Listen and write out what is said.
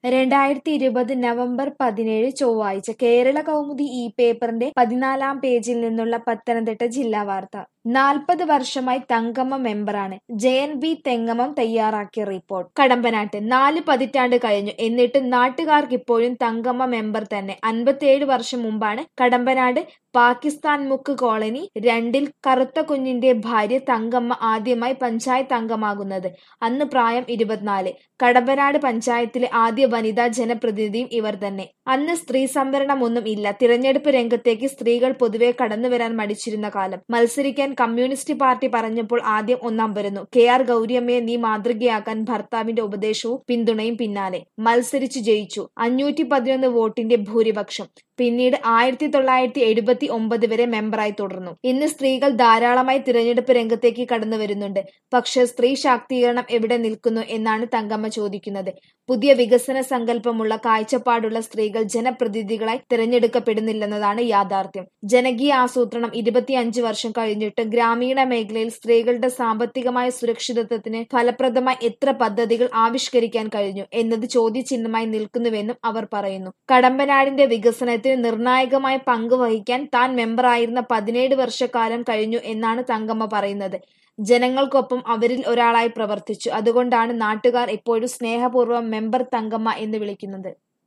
രണ്ടായിരത്തി ഇരുപത് നവംബർ പതിനേഴ് ചൊവ്വാഴ്ച കേരള കൗമുദി ഈ പേപ്പറിന്റെ പതിനാലാം പേജിൽ നിന്നുള്ള പത്തനംതിട്ട ജില്ലാ വാർത്ത നാൽപ്പത് വർഷമായി തങ്കമ്മ മെമ്പറാണ് ജയൻ ബി തെങ്ങമം തയ്യാറാക്കിയ റിപ്പോർട്ട് കടമ്പനാട്ട് നാല് പതിറ്റാണ്ട് കഴിഞ്ഞു എന്നിട്ടും നാട്ടുകാർക്ക് ഇപ്പോഴും തങ്കമ്മ മെമ്പർ തന്നെ അൻപത്തിയേഴ് വർഷം മുമ്പാണ് കടമ്പനാട് പാകിസ്ഥാൻ മുക്ക് കോളനി രണ്ടിൽ കറുത്ത കുഞ്ഞിന്റെ ഭാര്യ തങ്കമ്മ ആദ്യമായി പഞ്ചായത്ത് അംഗമാകുന്നത് അന്ന് പ്രായം ഇരുപത്തിനാല് കടമ്പനാട് പഞ്ചായത്തിലെ ആദ്യ വനിതാ ജനപ്രതിനിധിയും ഇവർ തന്നെ അന്ന് സ്ത്രീ സംവരണമൊന്നും ഇല്ല തിരഞ്ഞെടുപ്പ് രംഗത്തേക്ക് സ്ത്രീകൾ പൊതുവെ കടന്നുവരാൻ മടിച്ചിരുന്ന കാലം മത്സരിക്കാൻ കമ്മ്യൂണിസ്റ്റ് പാർട്ടി പറഞ്ഞപ്പോൾ ആദ്യം ഒന്നാം വരുന്നു കെ ആർ ഗൗരിയമ്മയെ നീ മാതൃകയാക്കാൻ ഭർത്താവിന്റെ ഉപദേശവും പിന്തുണയും പിന്നാലെ മത്സരിച്ചു ജയിച്ചു അഞ്ഞൂറ്റി പതിനൊന്ന് വോട്ടിന്റെ ഭൂരിപക്ഷം പിന്നീട് ആയിരത്തി തൊള്ളായിരത്തി എഴുപത്തി ഒമ്പത് വരെ മെമ്പറായി തുടർന്നു ഇന്ന് സ്ത്രീകൾ ധാരാളമായി തിരഞ്ഞെടുപ്പ് രംഗത്തേക്ക് കടന്നു വരുന്നുണ്ട് പക്ഷെ സ്ത്രീ ശാക്തീകരണം എവിടെ നിൽക്കുന്നു എന്നാണ് തങ്കമ്മ ചോദിക്കുന്നത് പുതിയ വികസന സങ്കല്പമുള്ള കാഴ്ചപ്പാടുള്ള സ്ത്രീകൾ ജനപ്രതിനിധികളായി തിരഞ്ഞെടുക്കപ്പെടുന്നില്ലെന്നതാണ് യാഥാർത്ഥ്യം ജനകീയ ആസൂത്രണം ഇരുപത്തിയഞ്ച് വർഷം കഴിഞ്ഞിട്ട് ഗ്രാമീണ മേഖലയിൽ സ്ത്രീകളുടെ സാമ്പത്തികമായ സുരക്ഷിതത്വത്തിന് ഫലപ്രദമായി എത്ര പദ്ധതികൾ ആവിഷ്കരിക്കാൻ കഴിഞ്ഞു എന്നത് ചോദ്യചിഹ്നമായി നിൽക്കുന്നുവെന്നും അവർ പറയുന്നു കടമ്പനാടിന്റെ വികസനത്തിൽ വികസനത്തിന് നിർണായകമായ പങ്ക് വഹിക്കാൻ താൻ മെമ്പറായിരുന്ന പതിനേഴ് വർഷക്കാലം കഴിഞ്ഞു എന്നാണ് തങ്കമ്മ പറയുന്നത് ജനങ്ങൾക്കൊപ്പം അവരിൽ ഒരാളായി പ്രവർത്തിച്ചു അതുകൊണ്ടാണ് നാട്ടുകാർ ഇപ്പോഴും സ്നേഹപൂർവ്വം മെമ്പർ തങ്കമ്മ എന്ന് വിളിക്കുന്നത്